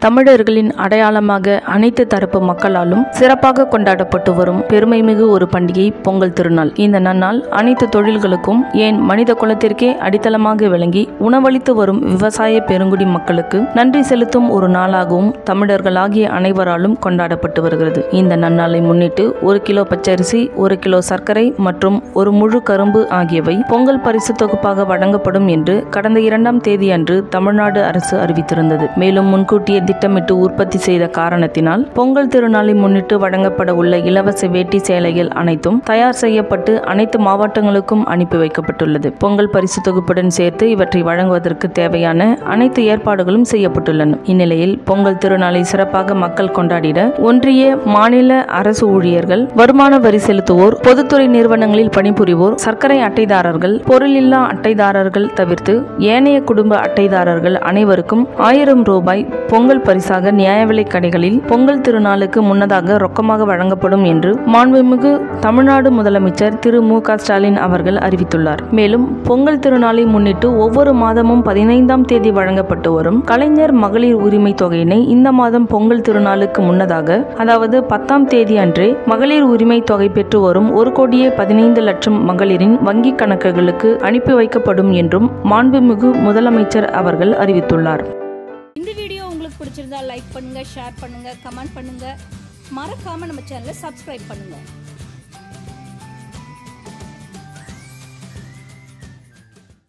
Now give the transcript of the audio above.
தமிழர்களின் அடையாளமாக அனைத்து தரப்பு மக்களாலும் சிறப்பாக கொண்டாடப்பட்டு வரும் பெருமைமிகு ஒரு பண்டிகை பொங்கல் திருநாள் இந்த நன்னாள் அனைத்து தொழில்களுக்கும் ஏன் மனித குலத்திற்கே அடித்தளமாக விளங்கி உணவளித்து வரும் விவசாய பெருங்குடி மக்களுக்கு நன்றி செலுத்தும் ஒரு நாளாகவும் தமிழர்களாகிய அனைவராலும் கொண்டாடப்பட்டு வருகிறது இந்த நன்னாளை முன்னிட்டு ஒரு கிலோ பச்சரிசி ஒரு கிலோ சர்க்கரை மற்றும் ஒரு முழு கரும்பு ஆகியவை பொங்கல் பரிசு தொகுப்பாக வழங்கப்படும் என்று கடந்த இரண்டாம் தேதி அன்று தமிழ்நாடு அரசு அறிவித்திருந்தது மேலும் முன்கூட்டியே திட்டமிட்டு உற்பத்தி செய்த காரணத்தினால் பொங்கல் திருநாளை முன்னிட்டு வழங்கப்பட உள்ள இலவச வேட்டி சேலைகள் அனைத்தும் தயார் செய்யப்பட்டு அனைத்து மாவட்டங்களுக்கும் அனுப்பி வைக்கப்பட்டுள்ளது பொங்கல் பரிசு தொகுப்புடன் சேர்த்து இவற்றை வழங்குவதற்கு தேவையான அனைத்து ஏற்பாடுகளும் செய்யப்பட்டுள்ளன இந்நிலையில் பொங்கல் திருநாளை சிறப்பாக மக்கள் கொண்டாடிட ஒன்றிய மாநில அரசு ஊழியர்கள் வருமான வரி செலுத்துவோர் பொதுத்துறை நிறுவனங்களில் பணிபுரிவோர் சர்க்கரை அட்டைதாரர்கள் பொருளில்லா அட்டைதாரர்கள் தவிர்த்து ஏனைய குடும்ப அட்டைதாரர்கள் அனைவருக்கும் ஆயிரம் ரூபாய் பொங்கல் பரிசாக நியாய விலைக் கடைகளில் பொங்கல் திருநாளுக்கு முன்னதாக ரொக்கமாக வழங்கப்படும் என்று மாண்புமிகு தமிழ்நாடு முதலமைச்சர் திரு மு க ஸ்டாலின் அவர்கள் அறிவித்துள்ளார் மேலும் பொங்கல் திருநாளை முன்னிட்டு ஒவ்வொரு மாதமும் பதினைந்தாம் தேதி வழங்கப்பட்டு வரும் கலைஞர் மகளிர் உரிமை தொகையினை இந்த மாதம் பொங்கல் திருநாளுக்கு முன்னதாக அதாவது பத்தாம் தேதி அன்றே மகளிர் உரிமை தொகை பெற்று வரும் ஒரு கோடியே பதினைந்து லட்சம் மகளிரின் வங்கி கணக்குகளுக்கு அனுப்பி வைக்கப்படும் என்றும் மாண்புமிகு முதலமைச்சர் அவர்கள் அறிவித்துள்ளார் இந்த வீடியோ உங்களுக்கு பிடிச்சிருந்தா லைக் பண்ணுங்க ஷேர் பண்ணுங்க கமெண்ட் பண்ணுங்க மறக்காம நம்ம சேனலை சப்ஸ்கிரைப் பண்ணுங்க